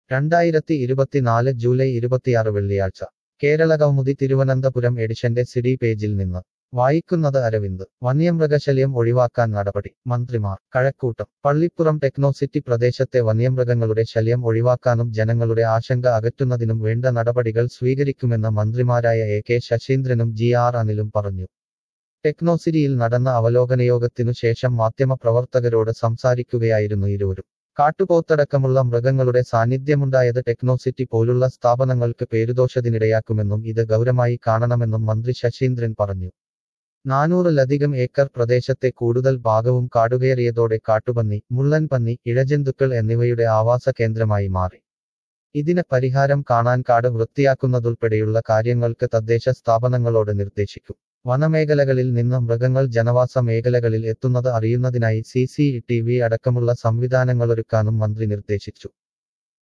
രണ്ടായിരത്തി ഇരുപത്തിനാല് ജൂലൈ ഇരുപത്തിയാറ് വെള്ളിയാഴ്ച കേരള കൗമുദി തിരുവനന്തപുരം എഡിഷന്റെ സിഡി പേജിൽ നിന്ന് വായിക്കുന്നത് അരവിന്ദ് വന്യമൃഗശല്യം ഒഴിവാക്കാൻ നടപടി മന്ത്രിമാർ കഴക്കൂട്ടം പള്ളിപ്പുറം ടെക്നോസിറ്റി പ്രദേശത്തെ വന്യമൃഗങ്ങളുടെ ശല്യം ഒഴിവാക്കാനും ജനങ്ങളുടെ ആശങ്ക അകറ്റുന്നതിനും വേണ്ട നടപടികൾ സ്വീകരിക്കുമെന്ന് മന്ത്രിമാരായ എ കെ ശശീന്ദ്രനും ജി ആർ അനിലും പറഞ്ഞു ടെക്നോസിറ്റിയിൽ നടന്ന അവലോകനയോഗത്തിനു ശേഷം മാധ്യമപ്രവർത്തകരോട് സംസാരിക്കുകയായിരുന്നു ഇരുവരും കാട്ടുപോത്തടക്കമുള്ള മൃഗങ്ങളുടെ സാന്നിധ്യമുണ്ടായത് ടെക്നോസിറ്റി പോലുള്ള സ്ഥാപനങ്ങൾക്ക് പേരുദോഷത്തിനിടയാക്കുമെന്നും ഇത് ഗൗരവമായി കാണണമെന്നും മന്ത്രി ശശീന്ദ്രൻ പറഞ്ഞു നാനൂറിലധികം ഏക്കർ പ്രദേശത്തെ കൂടുതൽ ഭാഗവും കാടുകയറിയതോടെ കാട്ടുപന്നി മുള്ളൻപന്നി ഇഴജന്തുക്കൾ എന്നിവയുടെ ആവാസ കേന്ദ്രമായി മാറി ഇതിന് പരിഹാരം കാണാൻ കാട് വൃത്തിയാക്കുന്നതുൾപ്പെടെയുള്ള കാര്യങ്ങൾക്ക് തദ്ദേശ സ്ഥാപനങ്ങളോട് നിർദ്ദേശിക്കും വനമേഖലകളിൽ നിന്ന് മൃഗങ്ങൾ ജനവാസ മേഖലകളിൽ എത്തുന്നത് അറിയുന്നതിനായി സി സി ടി വി അടക്കമുള്ള സംവിധാനങ്ങളൊരുക്കാനും മന്ത്രി നിർദ്ദേശിച്ചു